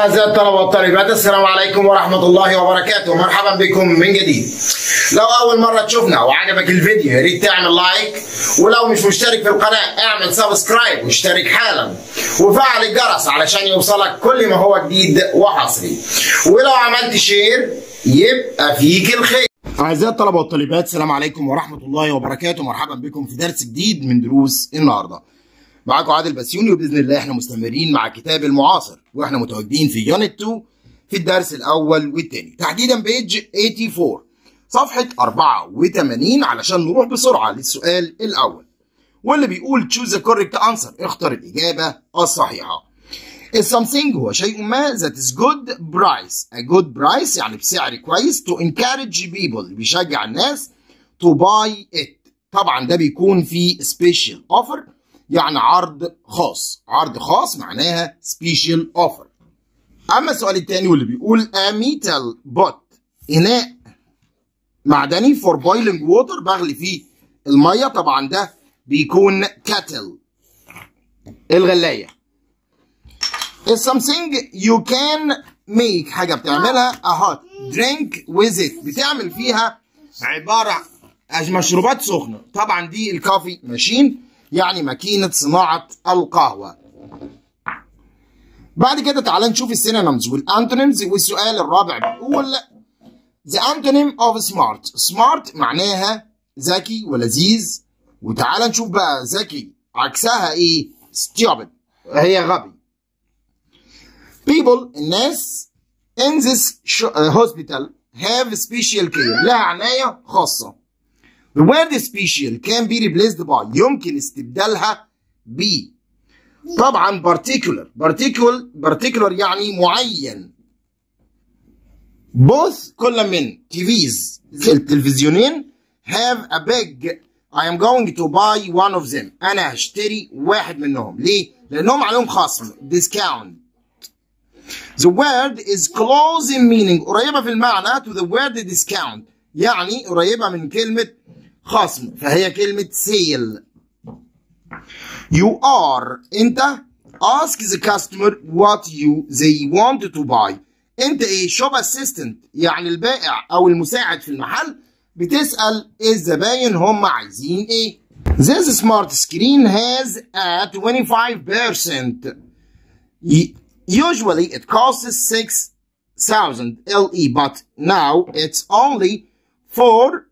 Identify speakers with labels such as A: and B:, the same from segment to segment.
A: أعزائي الطلبة والطالبات السلام عليكم ورحمة الله وبركاته مرحبا بكم من جديد لو أول مرة تشوفنا وعجبك الفيديو يا ريت تعمل لايك ولو مش مشترك في القناة اعمل سبسكرايب واشترك حالا وفعل الجرس علشان يوصلك كل ما هو جديد وحصري ولو عملت شير يبقى فيك الخير أعزائي الطلبة والطالبات السلام عليكم ورحمة الله وبركاته مرحبا بكم في درس جديد من دروس النهارده معاكم عادل بسيوني وباذن الله احنا مستمرين مع كتاب المعاصر واحنا متواجدين في يونت 2 في الدرس الاول والثاني تحديدا بيج 84 صفحه 84 علشان نروح بسرعه للسؤال الاول واللي بيقول choose the correct answer اختر الاجابه الصحيحه is something هو شيء ما that is good price a good price يعني بسعر كويس to encourage people بيشجع الناس to buy it طبعا ده بيكون في special offer يعني عرض خاص عرض خاص معناها سبيشال اوفر اما السؤال الثاني واللي بيقول a metal pot اناء معدني فور بويلنج ووتر بغلي فيه الميه طبعا ده بيكون كاتل الغلايه is something you can make حاجه بتعملها a hot drink with it بتعمل فيها عباره عن مشروبات سخنه طبعا دي الكافي ماشين يعني ماكينة صناعة القهوة بعد كده تعال نشوف السينونيمز والانتونيمز والسؤال الرابع بيقول The antonym of smart smart معناها ذكي ولذيذ وتعال نشوف بقى ذكي عكسها ايه stupid هي غبي people الناس in this hospital have special care لها عناية خاصة The word special can be replaced by يمكن استبدالها ب طبعا particular particular particular يعني معين both كل من TVs التلفزيونين have a big I am going to buy one of them أنا هشتري واحد منهم ليه؟ لأنهم عليهم خصم discount The word is close in meaning قريبة في المعنى to the word discount يعني قريبة من كلمة خصم فهي كلمة سيل You are أنت ask the customer what you they want to buy أنت إيه shop assistant يعني البائع أو المساعد في المحل بتسأل الزباين هم عايزين إيه This smart screen has a 25% Usually it costs 6,000 LE but now it's only 4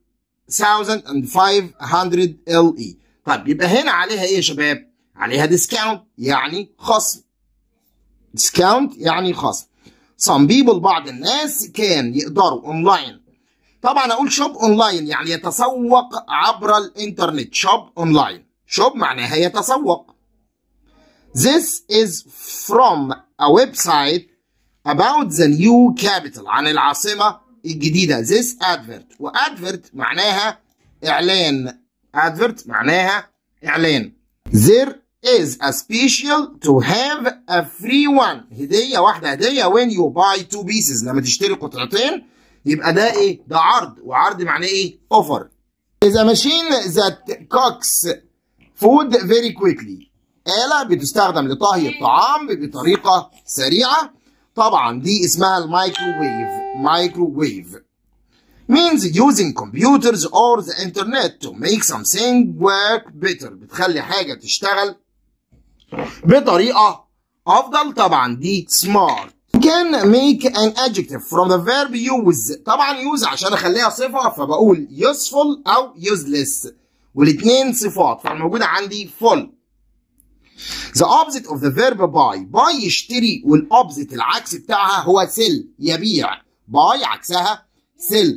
A: 1500 LE طيب يبقى هنا عليها ايه يا شباب؟ عليها ديسكاونت يعني خصم ديسكاونت يعني خصم some people بعض الناس كان يقدروا اونلاين طبعا اقول شوب اونلاين يعني يتسوق عبر الانترنت شوب اونلاين شوب معناها يتسوق This is from a website about the new capital عن العاصمة الجديدة this advert وادفرت معناها إعلان advert معناها إعلان there is a special to have a free one هدية واحدة هدية when you buy two pieces لما تشتري قطعتين يبقى ده إيه؟ ده عرض وعرض معناه إيه؟ offer is a machine that cooks food very quickly آلة بتستخدم لطهي الطعام بطريقة سريعة طبعا دي اسمها المايكروويف microwave means using computers or the internet to make something work better بتخلي حاجة تشتغل بطريقة أفضل طبعا دي smart can make an adjective from the verb use طبعا use عشان أخليها صفة فبقول useful أو useless والاتنين صفات فالموجودة عندي full The opposite of the verb buy buy يشتري والopposite العكس بتاعها هو sell يبيع buy عكسها sell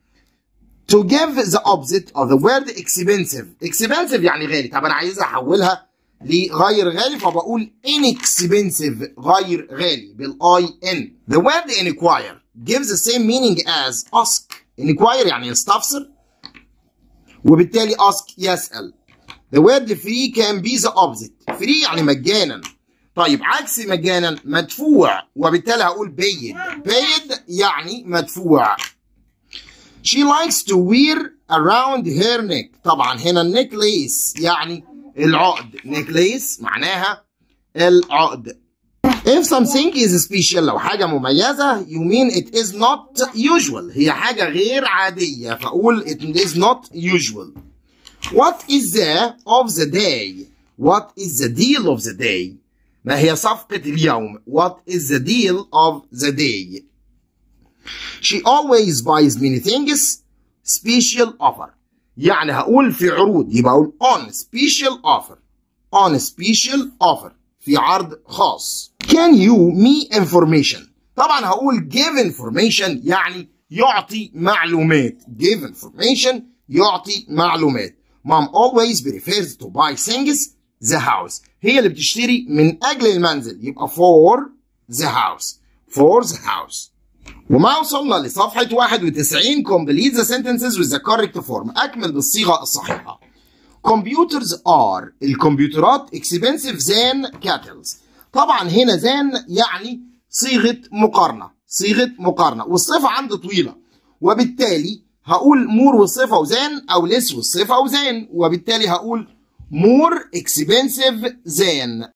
A: to give the opposite of the word expensive expensive يعني غالي طب انا عايز احولها لغير غالي فبقول inexpensive غير غالي بالاي ان the word inquire gives the same meaning as ask inquire يعني يستفسر وبالتالي ask يسأل the word free can be the opposite free يعني مجانا طيب عكس مجانا مدفوع وبالتالي هقول paid paid يعني مدفوع she likes to wear around her neck طبعا هنا necklace يعني العقد necklace معناها العقد If something is special لو حاجة مميزة you mean it is not usual هي حاجة غير عادية فأقول it is not usual What is the of the day What is the deal of the day ما هي صفقة اليوم What is the deal of the day She always buys many things special offer يعني هقول في عروض يبقى اقول on special offer on special offer في عرض خاص can you me information طبعا هقول give information يعني يعطي معلومات give information يعطي معلومات mom always prefers to buy things the house هي اللي بتشتري من اجل المنزل يبقى for the house for the house وما وصلنا لصفحة 91 complete the sentences with the correct form أكمل بالصيغة الصحيحة computers are الكمبيوترات expensive than kettles طبعا هنا than يعني صيغة مقارنة صيغة مقارنة والصفة عندي طويلة وبالتالي هقول مور والصفة وزان أو less والصفة وزان وبالتالي هقول more expensive than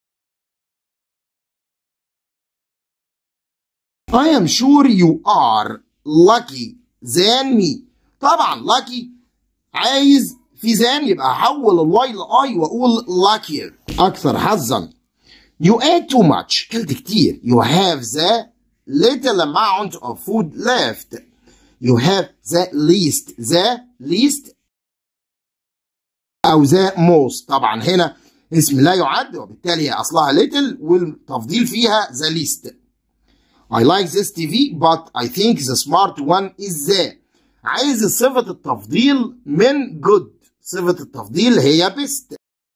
A: I am sure you are lucky than me طبعا lucky عايز في than يبقى احول الواي لاي واقول luckier اكثر حظا you ate too much كلت كتير you have the little amount of food left you have the least the least او the most طبعا هنا اسم لا يعد وبالتالي هي اصلها little والتفضيل فيها the least I like this TV but I think the smart one is the عايز صفة التفضيل من good صفة التفضيل هي best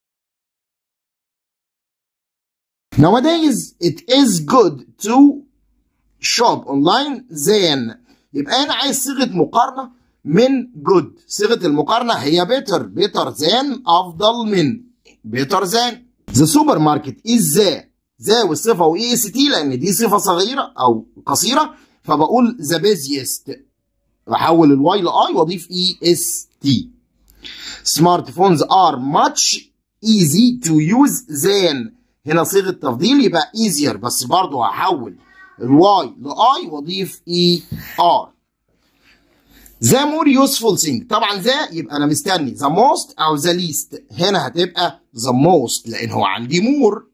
A: Nowadays it is good to shop online than يبقى أنا عايز صيغة مقارنة من good صيغة المقارنة هي better better than أفضل من better than The supermarket is the ذا والصفة و اي اس تي لان دي صفة صغيرة او قصيرة فبقول ذا بيزيست بحول الواي لاي واضيف اي اس تي سمارت فونز ار ماتش ايزي تو يوز ذان هنا صيغة تفضيل يبقى ايزير بس برضه هحول الواي لاي واضيف اي ار ذا مور يوسفول ثينج طبعا ذا يبقى انا مستني ذا موست او ذا ليست هنا هتبقى ذا موست لان هو عندي مور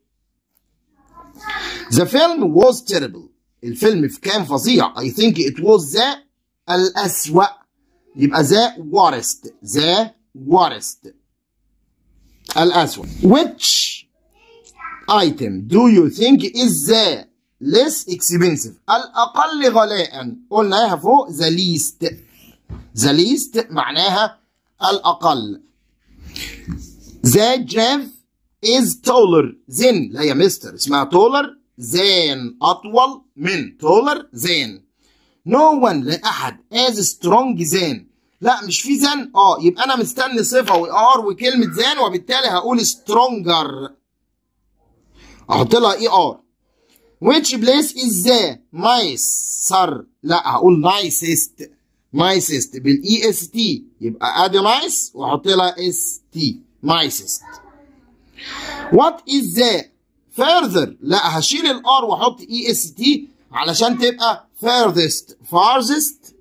A: The film was terrible. الفيلم كان فظيع. I think it was the الأسوأ. يبقى the worst. The worst. الأسوأ. Which item do you think is the less expensive? الأقل غلاء. قلناها فوق the least. The least معناها الأقل. The giraffe is taller than لا يا مستر اسمها taller than أطول من taller than no one لأحد as strong than لا مش في than اه يبقى أنا مستني صفة وار وكلمة than وبالتالي هقول stronger أحط لها اي ار which place is the nicer لا هقول nicest nicest بالاي اس تي يبقى ادي nice واحط لها اس تي nicest What is the further لا هشيل الار واحط اي اس تي علشان تبقى furthest farthest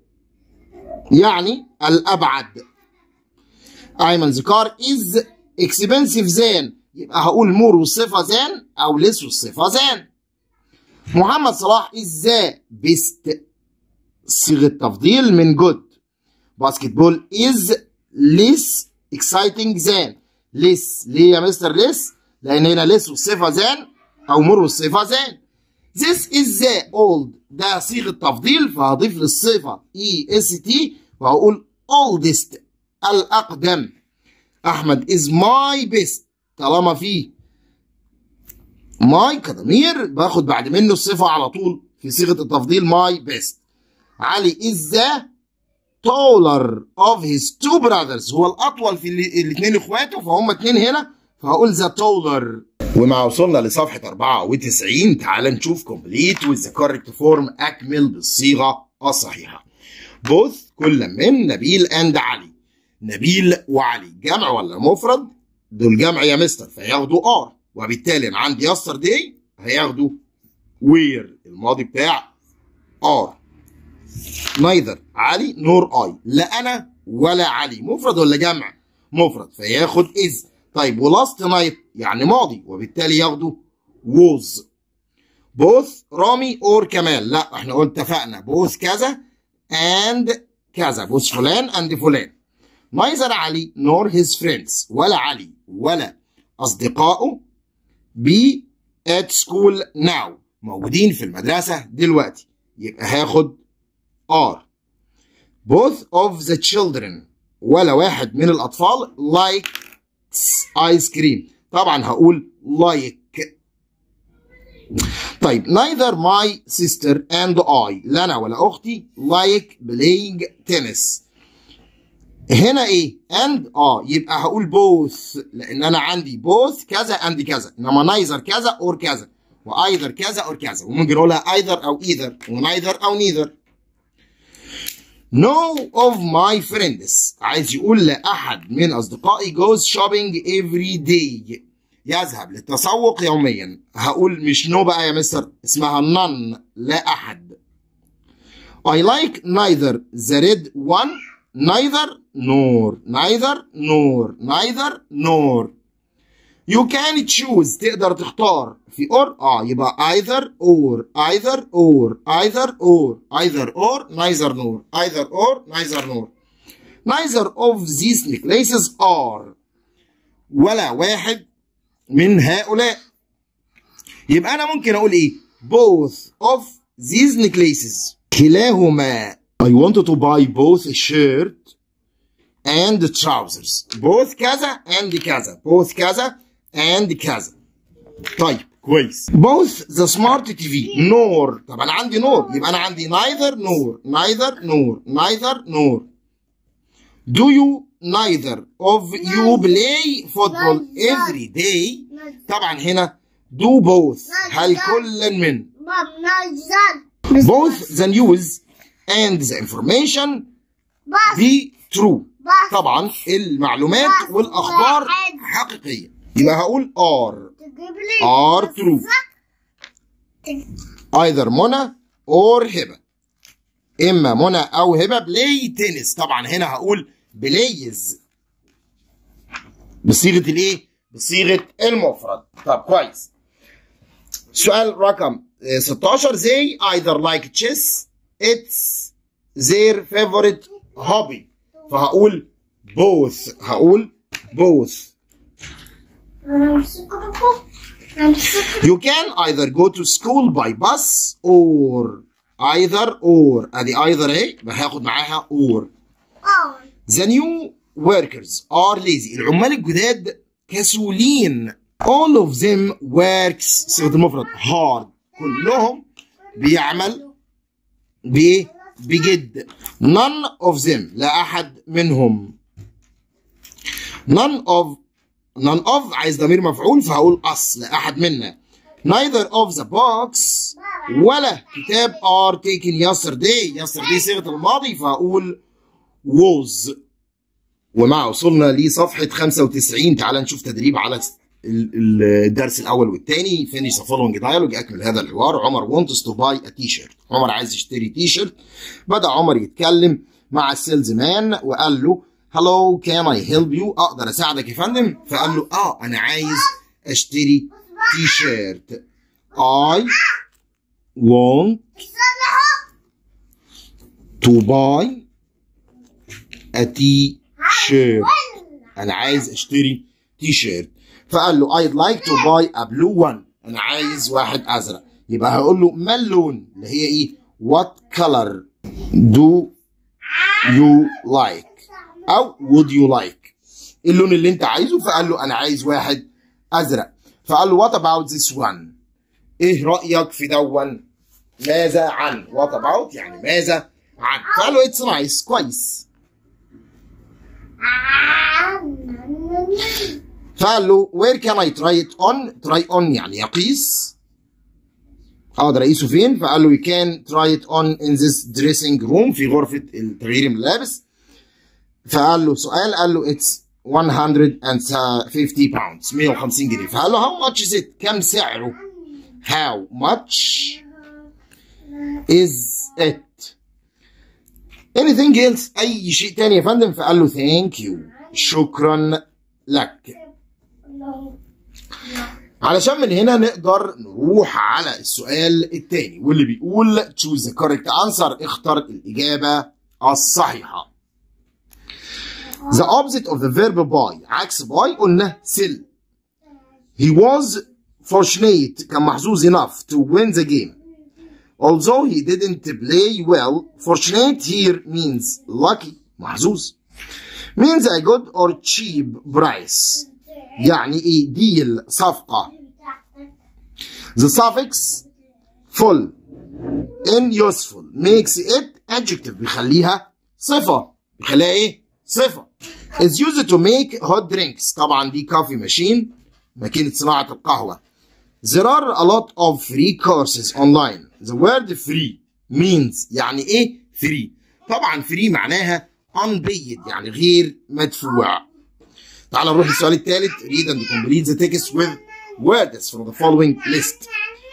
A: يعني الابعد ايمن's car is expensive than يبقى هقول مور والصفه than او less والصفه than محمد صلاح is the best صيغه تفضيل من good باسكتبول is less exciting than ليس ليه يا مستر ليس لان هنا ليس والصفه زان او مر والصفه زان this is the old ده صيغه تفضيل فهضيف للصفه اي اس تي وهقول oldest الاقدم احمد is my best طالما في ماي كضمير باخد بعد منه الصفه على طول في صيغه التفضيل my best علي is the taller of his two brothers هو الأطول في الاثنين إخواته فهم اتنين هنا فهقول the taller ومع وصلنا لصفحة 94 تعال نشوف complete with the correct form أكمل بالصيغة الصحيحة both كل من نبيل and علي نبيل وعلي جمع ولا مفرد دول جمع يا مستر فياخدوا ار وبالتالي انا عندي yesterday هياخدوا وير الماضي بتاع ار neither علي نور اي لا انا ولا علي مفرد ولا جمع مفرد فياخد از طيب ولاست نايت يعني ماضي وبالتالي ياخده was both رامي اور كمال لا احنا قلنا اتفقنا both كذا and كذا both فلان and فلان neither علي nor his friends ولا علي ولا اصدقائه be at school now موجودين في المدرسة دلوقتي يبقى هاخد are both of the children ولا واحد من الأطفال likes ice cream طبعا هقول like طيب neither my sister and I لا أنا ولا أختي like playing tennis هنا ايه and اه يبقى هقول both لان انا عندي both كذا and كذا انما neither كذا or كذا وايذر كذا or كذا وممكن اقولها either او either ونيذر او neither No of my friends عايز يقول لأحد من أصدقائي goes shopping every day يذهب للتسوق يوميا هقول مش no بقى يا مستر اسمها none لا أحد I like neither the red one neither nor neither nor neither nor you can choose تقدر تختار في or اه يبقى either or either or either or either or neither nor either or neither nor neither of these necklaces are ولا واحد من هؤلاء يبقى انا ممكن اقول ايه both of these necklaces كلاهما I wanted to buy both a shirt and trousers both كذا and كذا both كذا and كذا طيب كويس both the smart TV nor طب انا عندي نور يبقى انا عندي neither nor neither nor neither nor do you neither of you play football every day طبعا هنا do both هل كل من both the news and the information be true طبعا المعلومات والاخبار حقيقيه يبقى هقول are are true either منى or هبه اما منى او هبه بلاي تنس طبعا هنا هقول بلايز بصيغه الايه بصيغه المفرد طب كويس سؤال رقم 16 they either like chess it's their favorite hobby فهقول both هقول both you can either go to school by bus or either or ادي either اهي هاخد معاها or the new workers are lazy العمال الجداد كسولين all of them works صيغه المفرد hard كلهم بيعمل ب بجد none of them لا احد منهم none of none of عايز ضمير مفعول فهقول us لا احد منا neither of the books ولا كتاب are taken yesterday yesterday صيغه الماضي فهقول was ومع وصلنا لصفحه 95 تعال نشوف تدريب على الدرس الاول والثاني finish the following dialogue اكمل هذا الحوار عمر wants to buy a t-shirt عمر عايز يشتري تي شيرت بدا عمر يتكلم مع السيلز مان وقال له هلو كان اي هيلب يو اقدر اساعدك يا فندم فقال له اه انا عايز اشتري تي شيرت I want to buy a t-shirt انا عايز اشتري تي شيرت فقال له I'd like to buy a blue one انا عايز واحد ازرق يبقى هقول له ما اللون اللي هي ايه what color do you like او would you like ايه اللون اللي انت عايزه فقال له انا عايز واحد ازرق فقال له what about this one ايه رايك في دون ماذا عن what about يعني ماذا عن فقال له it's nice كويس فقال له where can I try it on try on يعني يقيس اقدر اقيسه فين فقال له you can try it on in this dressing room في غرفة تغيير الملابس فقال له سؤال قال له it's 150 pounds 150 جنيه فقال له how much is it كم سعره how much is it anything else اي شيء تاني يا فندم فقال له thank you شكرا لك علشان من هنا نقدر نروح على السؤال الثاني واللي بيقول choose the correct answer اختر الإجابة الصحيحة the opposite of the verb buy عكس buy قلنا sell he was fortunate كان محظوظ enough to win the game although he didn't play well fortunate here means lucky محظوظ means a good or cheap price يعني ايه ديل صفقة the suffix full in useful makes it adjective بيخليها صفة بيخليها ايه صفة is used to make hot drinks طبعا دي كافي ماشين ماكينة صناعة القهوة there are a lot of free courses online the word free means يعني ايه free طبعا free معناها unpaid يعني غير مدفوع تعال نروح للسؤال الثالث read and complete the text with words from the following list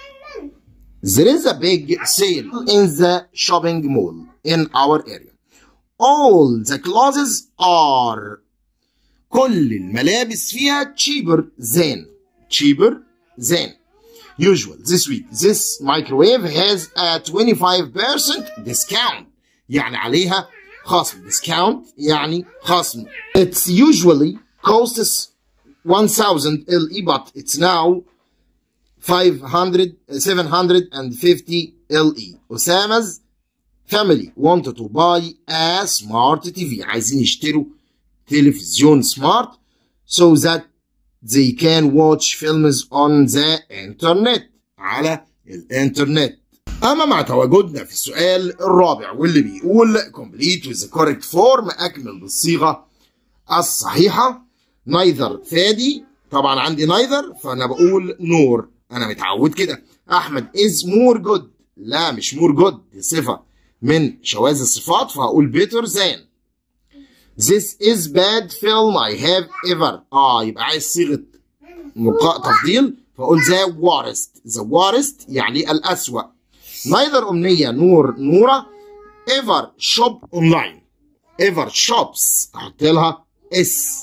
A: there is a big sale in the shopping mall in our area all the clothes are كل الملابس فيها cheaper than cheaper than usual this week this microwave has a 25% discount يعني عليها خصم discount يعني خصم it's usually costs 1000 LE but it's now 500 750 LE Osama's family wanted to buy a smart TV عايزين يشتروا تلفزيون سمارت so that they can watch films on the internet على الانترنت اما مع تواجدنا في السؤال الرابع واللي بيقول complete with the correct form اكمل بالصيغه الصحيحه neither فادي طبعا عندي neither فانا بقول نور انا متعود كده احمد is more good لا مش more good دي صفه من شواذ الصفات فهقول better than This is bad film I have ever اه يبقى عايز صيغه مقا... تفضيل فاقول the worst the worst يعني الاسوأ neither امنيه نور نوره ever shop online ever shops احط لها اس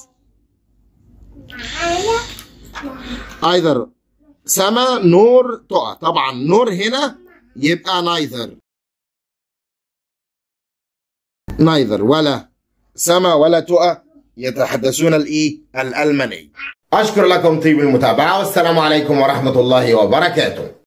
A: either سما نور تقى طبعا نور هنا يبقى neither neither ولا سما ولا تقى يتحدثون الايه الالماني اشكر لكم طيب المتابعه والسلام عليكم ورحمه الله وبركاته